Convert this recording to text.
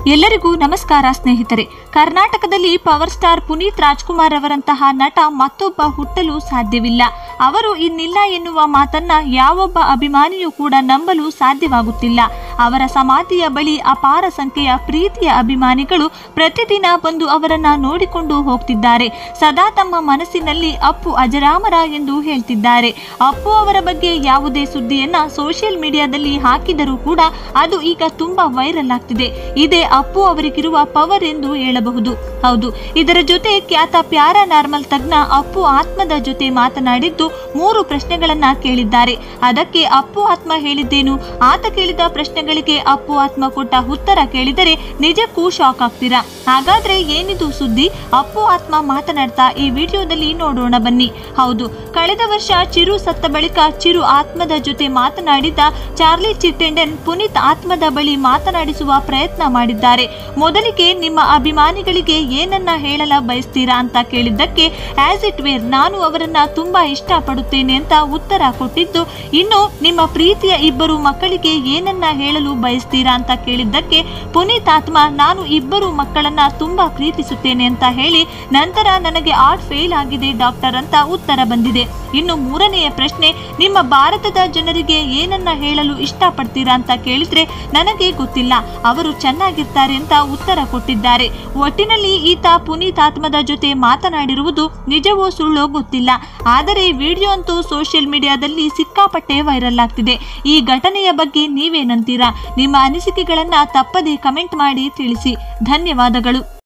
ಎಲ್ಲರಿಗೂ ನಮಸ್ಕಾರ ಸ್ನೇಹಿತರೆ ಕರ್ನಾಟಕದಲ್ಲಿ ಪವರ್ ಸ್ಟಾರ್ ಪುನೀತ್ ರಾಜ್ಕುಮಾರ್ ಅವರಂತಹ ನಟ ಮತ್ತೊಬ್ಬ ಹುಟ್ಟಲು ಸಾಧ್ಯವಿಲ್ಲ ಅವರು ಇನ್ನಿಲ್ಲ ಎನ್ನುವ ಮಾತನ್ನ ಯಾವೊಬ್ಬ ಅಭಿಮಾನಿಯೂ ಕೂಡ ನಂಬಲು ಸಾಧ್ಯವಾಗುತ್ತಿಲ್ಲ ಅವರ ಸಮಾಧಿಯ ಬಳಿ ಅಪಾರ ಸಂಖ್ಯೆಯ ಪ್ರೀತಿಯ ಅಭಿಮಾನಿಗಳು ಪ್ರತಿದಿನ ಬಂದು ಅವರನ್ನ ನೋಡಿಕೊಂಡು ಹೋಗ್ತಿದ್ದಾರೆ ಸದಾ ತಮ್ಮ ಮನಸ್ಸಿನಲ್ಲಿ ಅಪ್ಪು ಅಜರಾಮರ ಎಂದು ಹೇಳ್ತಿದ್ದಾರೆ ಅಪ್ಪು ಅವರ ಬಗ್ಗೆ ಯಾವುದೇ ಸುದ್ದಿಯನ್ನ ಸೋಷಿಯಲ್ ಮೀಡಿಯಾದಲ್ಲಿ ಹಾಕಿದರೂ ಕೂಡ ಅದು ಈಗ ತುಂಬಾ ವೈರಲ್ ಆಗ್ತಿದೆ ಇದೇ ಅಪ್ಪು ಅವರಿಗಿರುವ ಪವರ್ ಎಂದು ಹೇಳಬಹುದು ಹೌದು ಇದರ ಜೊತೆ ಖ್ಯಾತ ಪ್ಯಾರ ನಾರ್ಮಲ್ ತಜ್ಞ ಅಪ್ಪು ಆತ್ಮದ ಜೊತೆ ಮಾತನಾಡಿದ್ದು ಮೂರು ಪ್ರಶ್ನೆಗಳನ್ನ ಕೇಳಿದ್ದಾರೆ ಅದಕ್ಕೆ ಅಪ್ಪು ಆತ್ಮ ಹೇಳಿದ್ದೇನು ಆತ ಕೇಳಿದ ಪ್ರಶ್ನೆಗಳಿಗೆ ಅಪ್ಪು ಆತ್ಮ ಕೊಟ್ಟ ಉತ್ತರ ಕೇಳಿದರೆ ನಿಜಕ್ಕೂ ಶಾಕ್ ಆಗ್ತೀರಾ ಹಾಗಾದ್ರೆ ಏನಿದು ಸುದ್ದಿ ಅಪ್ಪು ಆತ್ಮ ಮಾತನಾಡ್ತಾ ಈ ವಿಡಿಯೋದಲ್ಲಿ ನೋಡೋಣ ಬನ್ನಿ ಹೌದು ಕಳೆದ ವರ್ಷ ಚಿರು ಸತ್ತ ಬಳಿಕ ಚಿರು ಆತ್ಮದ ಜೊತೆ ಮಾತನಾಡಿದ್ದ ಚಾರ್ಲಿ ಚಿಟ್ಟೆಂಡನ್ ಪುನೀತ್ ಆತ್ಮದ ಬಳಿ ಮಾತನಾಡಿಸುವ ಪ್ರಯತ್ನ ಮಾಡಿದ್ದಾರೆ ಮೊದಲಿಗೆ ನಿಮ್ಮ ಅಭಿಮಾನಿಗಳಿಗೆ ಏನನ್ನ ಹೇಳಲ ಬಯಸ್ತೀರಾ ಅಂತ ಕೇಳಿದ್ದಕ್ಕೆ ಆಸ್ ಇಟ್ ವೇರ್ ನಾನು ಅವರನ್ನ ತುಂಬಾ ಇಷ್ಟಪಡುತ್ತೇನೆ ಅಂತ ಉತ್ತರ ಕೊಟ್ಟಿದ್ದು ಇನ್ನು ನಿಮ್ಮ ಪ್ರೀತಿಯ ಇಬ್ಬರು ಮಕ್ಕಳಿಗೆ ಏನನ್ನ ಹೇಳಲು ಬಯಸ್ತೀರಾ ಅಂತ ಕೇಳಿದ್ದಕ್ಕೆ ಪುನೀತ್ ಆತ್ಮ ನಾನು ಇಬ್ಬರು ಮಕ್ಕಳನ್ನ ತುಂಬಾ ಪ್ರೀತಿಸುತ್ತೇನೆ ಅಂತ ಹೇಳಿ ನಂತರ ನನಗೆ ಆರ್ಟ್ ಫೇಲ್ ಆಗಿದೆ ಡಾಕ್ಟರ್ ಅಂತ ಉತ್ತರ ಬಂದಿದೆ ಇನ್ನು ಮೂರನೆಯ ಪ್ರಶ್ನೆ ನಿಮ್ಮ ಭಾರತದ ಜನರಿಗೆ ಏನನ್ನ ಹೇಳಲು ಇಷ್ಟಪಡ್ತೀರಾ ಅಂತ ಕೇಳಿದ್ರೆ ನನಗೆ ಗೊತ್ತಿಲ್ಲ ಅವರು ಚೆನ್ನಾಗಿರ್ತಾರೆ ಅಂತ ಉತ್ತರ ಕೊಟ್ಟಿದ್ದಾರೆ ಒಟ್ಟಿನಲ್ಲಿ ಈತ ಪುನೀತ್ ಆತ್ಮದ ಜೊತೆ ಮಾತನಾಡಿರುವುದು ನಿಜವೋ ಸುಳ್ಳೋ ಗೊತ್ತಿಲ್ಲ ಆದರೆ ವಿಡಿಯೋ ಅಂತೂ ಸೋಷಿಯಲ್ ಮೀಡಿಯಾದಲ್ಲಿ ಸಿಕ್ಕಾಪಟ್ಟೆ ವೈರಲ್ ಆಗ್ತಿದೆ ಈ ಘಟನೆಯ ಬಗ್ಗೆ ನೀವೇನಂತೀರಾ ನಿಮ್ಮ ಅನಿಸಿಕೆಗಳನ್ನ ತಪ್ಪದೇ ಕಮೆಂಟ್ ಮಾಡಿ ತಿಳಿಸಿ ಧನ್ಯವಾದಗಳು